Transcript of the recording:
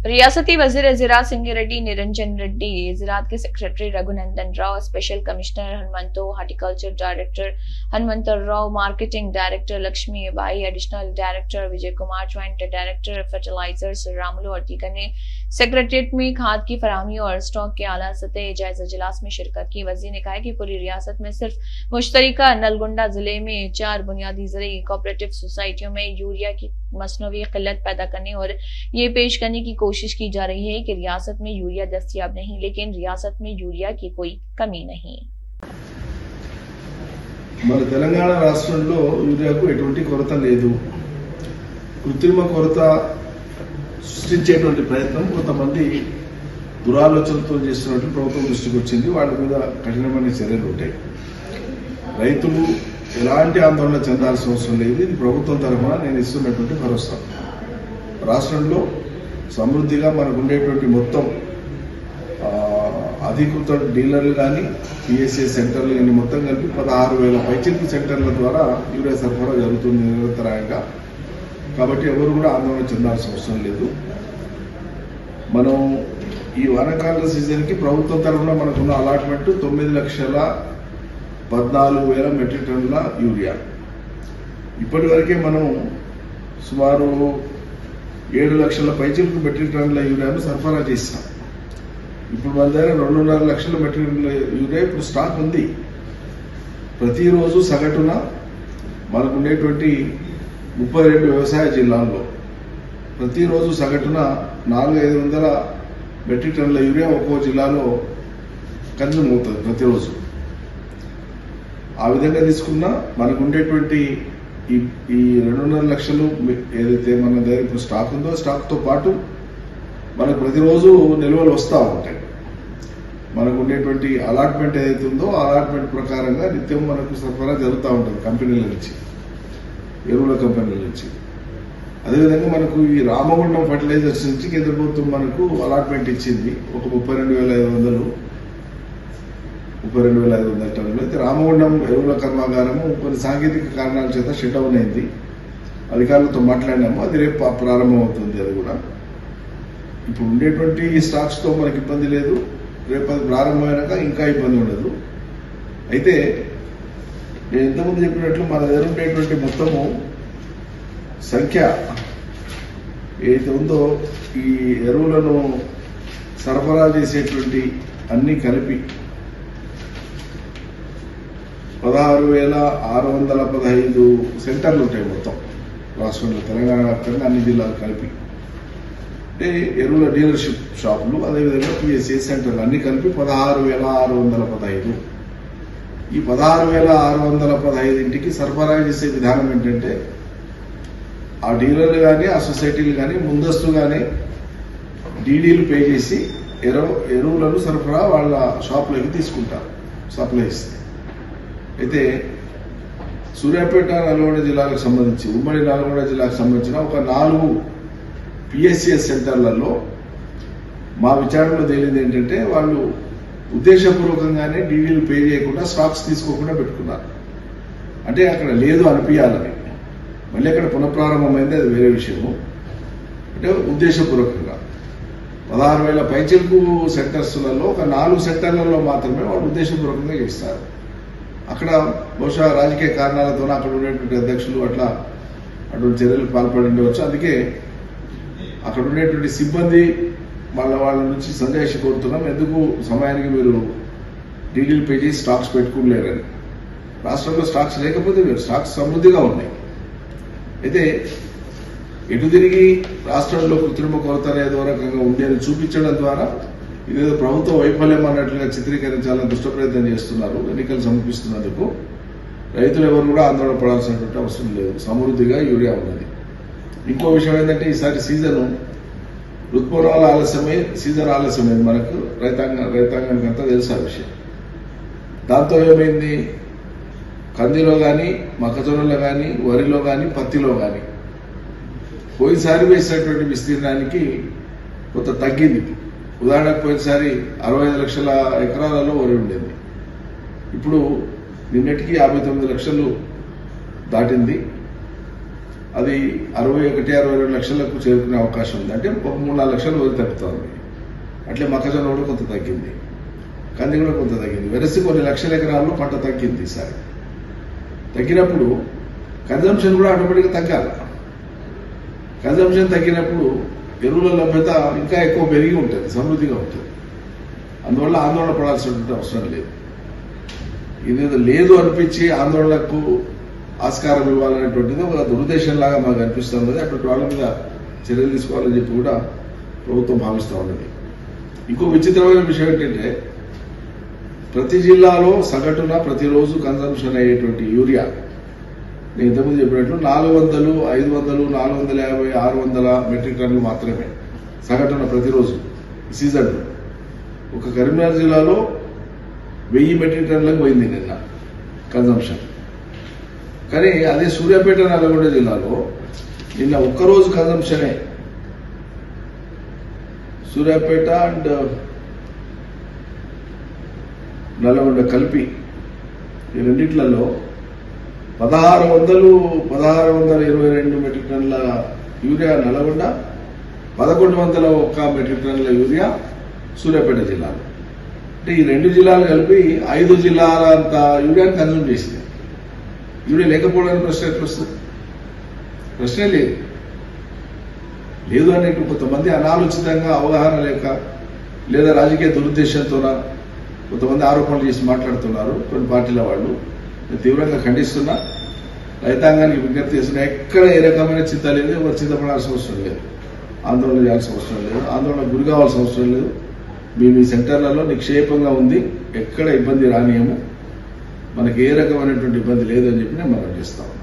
रियासती वजीर ज़रात सिंह रेड्डी निरंजन रेड्डी ज़रात के secretary Raghunandan Rao special commissioner हनुमंतो horticulture director Hanumanth Rao marketing director Lakshmi Bai additional director Vijay Kumar joint director fertilizers Ramulu और दीगर ने सेक्रेटरीट में खाद की फराहमी और स्टॉक के आला सतह जायजा इजलास में शिरकत की वजीर ने कहा कि पूरी रियासत में सिर्फ मुश्तरका नलगुंडा जिले में चार बुनियादी जरिए कोऑपरेटिव सोसाइटियों में यूरिया की मसनवी किल्लत पैदा करने और ये पेश करने की कोशिश की जा रही है कि रियासत में यूरिया दस्तियाब नहीं लेकिन रियासत में यूरिया की कोई कमी नहीं మన తెలంగాణ రాష్ట్రంలో యూరియాకు ఎటువంటి కొరత లేదు కృత్రిమ కొరత సృష్టించేటువంటి ప్రయత్నం కొంతమంది దురాలోచనతో చేస్తున్నట్టు ప్రభుత్వం దృష్టికి వచ్చింది వాళ్ళ మీద కఠినమైన చర్యలు ఉంటాయి రైతులు ఎలాంటి ఆందోళన చెందాల్సిన అవసరం లేదు ఇది ప్రభుత్వం తరఫున నేను ఇస్తున్నటువంటి భరోసా రాష్ట్రంలో సమృద్ధిగా మనకు ఉండేటువంటి మొత్తం ఆ, అధికృత డీలర్లు కానీ పిఎస్ఏ సెంటర్లు కానీ మొత్తం కలిపి పదహారు వేల పైచిల్పు సెంటర్ల ద్వారా యూరియా సరఫరా జరుగుతుంది నిరంతరాయంగా కాబట్టి ఎవరు కూడా ఆందోళన చెందాల్సిన అవసరం లేదు మనం ఈ వానాకాల సీజన్కి ప్రభుత్వం తరఫున మనకున్న అలాట్మెంట్ తొమ్మిది లక్షల పద్నాలుగు వేల మెట్రిక్ టన్నుల యూరియా ఇప్పటి వరకే మనం సుమారు ఏడు లక్షల పైచిలకు మెట్రిక్ టన్నుల యూరియాను సరఫరా చేసినాం ఇప్పుడు మన దగ్గర రెండున్నర లక్షల మెట్రిక్ టన్నుల యూరియా ఇప్పుడు స్టాక్ ఉంది ప్రతిరోజు సగటున మనకు ఉండేటువంటి ముప్పై రెండు వ్యవసాయ జిల్లాల్లో ప్రతిరోజు సగటున నాలుగు ఐదు వందల మెట్రిక్ టన్నుల యూరియా ఒక్కో జిల్లాలో కన్జ్యూమ్ అవుతుంది ప్రతిరోజు ఆ విధంగా తీసుకున్నా మనకు ఉండేటువంటి ఈ ఈ రెండున్నర లక్షలు మీ- ఏదైతే మన దగ్గర ఇప్పుడు స్టాక్ ఉందో స్టాక్తో పాటు మనకు ప్రతిరోజు నిల్వలు వస్తూ ఉంటాయి మనకు ఉండేటువంటి అలాట్మెంట్ ఏదైతే ఉందో ఆ అలాట్మెంట్ ప్రకారంగా నిత్యం మనకు సరఫరా జరుగుతూ ఉంటుంది కంపెనీల నుంచి ఎరువుల కంపెనీల నుంచి అదేవిధంగా మనకు ఈ రామగుండం ఫర్టిలైజర్స్ నుంచి కేంద్ర ప్రభుత్వం మనకు అలాట్మెంట్ ఇచ్చింది ఒక ముప్పై రెండు వేల ఐదు వందలు ముప్పై రెండు వేల ఐదు వందల టన్నులు అయితే రామగుండం ఎరువుల కర్మాగారము కొన్ని సాంకేతిక కారణాల చేత షట్ డౌన్ అయింది అధికారులతో మాట్లాడినాము అది రేపు పా- ప్రారంభమవుతుంది అది కూడా ఇప్పుడు ఉండేటువంటి స్టాక్స్ తో మనకి ఇబ్బంది లేదు రేపు అది ప్రారంభమైనాక ఇంకా ఇబ్బంది ఉండదు అయితే నేను ఇంతకుముందు చెప్పినట్లు మన దగ్గర ఉండేటువంటి మొత్తము సంఖ్య ఏదైతే ఉందో ఈ ఎరువులను సరఫరా చేసేటువంటి అన్ని కలిపి పదహారు వేల ఆరు వందల పదహైదు సెంటర్లు ఉంటాయి మొత్తం రాష్ట్రంలో తెలంగాణ వ్యాప్తంగా అన్ని జిల్లాలు కలిపి అంటే ఎరువుల డీలర్షిప్ షాపులు అదేవిధంగా పిఎస్ఏ సెంటర్లు అన్ని కలిపి పదహారు వేల ఆరు వందల పదహైదు ఈ పదహారు వేల ఆరు వందల పదహైదు ఇంటికి సరఫరా చేసే విధానం ఏంటంటే ఆ డీలర్లు కానీ ఆ సొసైటీలు కానీ ముందస్తుగానే డీడీలు పే చేసి ఎరువు ఎరువులను సరఫరా వాళ్ళ షాపులోకి తీసుకుంటారు సప్లైస్ అయితే సూర్యాపేట నల్గొండ జిల్లాలకు సంబంధించి ఉమ్మడి నల్గొండ జిల్లాకు సంబంధించిన ఒక నాలుగు పిఎస్సిఎస్ సెంటర్లలో మా విచారణలో తేలింది ఏంటంటే వాళ్ళు ఉద్దేశపూర్వకంగానే డీడీలు పే చేయకుండా స్టాక్స్ తీసుకోకుండా పెట్టుకున్నారు అంటే అక్కడ లేదు అనిపించాలని మళ్ళీ అక్కడ పునఃప్రారంభమైంది అది వేరే విషయము అంటే ఉద్దేశపూర్వకంగా పదహారు వేల పైచిల్పు సెంటర్స్లలో ఒక నాలుగు సెంటర్లలో మాత్రమే వాళ్ళు ఉద్దేశపూర్వకంగా చేస్తారు అక్కడ బహుశా రాజకీయ కారణాలతో అక్కడ ఉండేటువంటి అధ్యక్షులు అట్లా అటువంటి చర్యలు పాల్పడి ఉండవచ్చు అందుకే అక్కడ ఉండేటువంటి సిబ్బంది వాళ్ళ వాళ్ళ నుంచి సందేశం కోరుతున్నాం ఎందుకు సమయానికి మీరు డీడీలు పే చేసి స్టాక్స్ పెట్టుకోలేరని రాష్ట్రంలో స్టాక్స్ లేకపోతే మీరు స్టాక్స్ సమృద్ధిగా ఉన్నాయి అయితే ఎటు తిరిగి రాష్ట్రంలో కృత్రిమ కొరత అనేది ఓ రకంగా ఉంది అని చూపించడం ద్వారా ఇదేదో ప్రభుత్వ వైఫల్యం అన్నట్లుగా చిత్రీకరించాలని దుష్ట ప్రయత్నం చేస్తున్నారు ఎన్నికలు సమర్పిస్తున్నందుకు రైతులు ఎవరు కూడా ఆందోళన పడాల్సినటువంటి అవసరం లేదు సమృద్ధిగా యూరియా ఉన్నది ఇంకో విషయం ఏంటంటే ఈసారి సీజన్ ఋతుపూర్వాల ఆలస్యమే సీజన్ ఆలస్యమైంది మనకు రైతాంగ రైతాంగానికి అంతా తెలుసు ఆ విషయం దాంతో ఏమైంది కందిలో కానీ మొక్కజొన్నలో కానీ వరిలో కానీ పత్తిలో కానీ పోయినసారి వేసినటువంటి విస్తీర్ణానికి కొంత తగ్గింది ఉదాహరణకు పోయినసారి అరవై ఐదు లక్షల ఎకరాలలో వరి ఉండేది ఇప్పుడు నిన్నటికి యాభై తొమ్మిది లక్షలు దాటింది అది అరవై ఒకటి అరవై రెండు లక్షలకు చేరుకునే అవకాశం ఉంది అంటే ఒక మూడు నాలుగు లక్షలు వదిలి తగ్గుతుంది అట్లే మొక్కజొన్న కూడా కొంత తగ్గింది కంది కూడా కొంత తగ్గింది వెరసి కొన్ని లక్షల ఎకరాల్లో పంట తగ్గింది ఈసారి తగ్గినప్పుడు కన్జంప్షన్ కూడా ఆటోమేటిక్గా తగ్గాలి కన్జంప్షన్ తగ్గినప్పుడు ఎరువుల లభ్యత ఇంకా ఎక్కువ పెరిగి ఉంటుంది సమృద్ధిగా ఉంటుంది అందువల్ల ఆందోళన పడాల్సినటువంటి అవసరం లేదు ఇదేదో లేదు అనిపించి ఆందోళనకు ఆస్కారం ఇవ్వాలనేటువంటిది ఒక దురుద్దేశంలాగా మాకు అనిపిస్తుంది అటువంటి వాళ్ళ మీద చర్యలు తీసుకోవాలని చెప్పి కూడా ప్రభుత్వం భావిస్తూ ఉన్నది ఇంకో విచిత్రమైన విషయం ఏంటంటే ప్రతి జిల్లాలో సగటున ప్రతిరోజు కన్సంప్షన్ అయ్యేటువంటి యూరియా నేను ఇంతకుముందు చెప్పినట్లు నాలుగు వందలు ఐదు వందలు నాలుగు వందల యాభై ఆరు వందల మెట్రిక్ టన్నులు మాత్రమే సగటున ప్రతిరోజు ఈ సీజన్లో ఒక కరీంనగర్ జిల్లాలో వెయ్యి మెట్రిక్ టన్నులకు పోయింది నిన్న కన్సంప్షన్ కానీ అదే సూర్యాపేట నల్గొండ జిల్లాలో నిన్న ఒక్కరోజు కన్సంప్షనే సూర్యాపేట అండ్ నల్గొండ కలిపి ఈ రెండిట్లలో పదహారు వందలు పదహారు వందల ఇరవై రెండు మెట్రిక్ టన్నుల యూరియా నల్గొండ పదకొండు వందల ఒక్క మెట్రిక్ టన్నుల యూరియా సూర్యాపేట జిల్లాలో అంటే ఈ రెండు జిల్లాలు కలిపి ఐదు జిల్లాల అంత యూరియాని కన్జ్యూమ్ చేసింది యూరియా లేకపోవడానికి ప్రశ్న ఎట్లా వస్తుంది ప్రశ్నే లేదు లేదు అనేటు కొంతమంది అనాలోచితంగా అవగాహన లేక లేదా రాజకీయ దురుద్దేశంతోన కొంతమంది ఆరోపణలు చేసి మాట్లాడుతున్నారు కొన్ని పార్టీల వాళ్ళు నేను తీవ్రంగా ఖండిస్తున్నా రైతాంగానికి విజ్ఞప్తి చేస్తున్నా ఎక్కడ ఏ రకమైన చింత లేదు ఎవరు చింతపడాల్సిన అవసరం లేదు ఆందోళన చేయాల్సిన అవసరం లేదు ఆందోళన గురి కావాల్సిన అవసరం లేదు మీ మీ సెంటర్లలో నిక్షేపంగా ఉంది ఎక్కడ ఇబ్బంది రానియము మనకి ఏ రకమైనటువంటి ఇబ్బంది లేదని చెప్పి నేను మనం చేస్తాం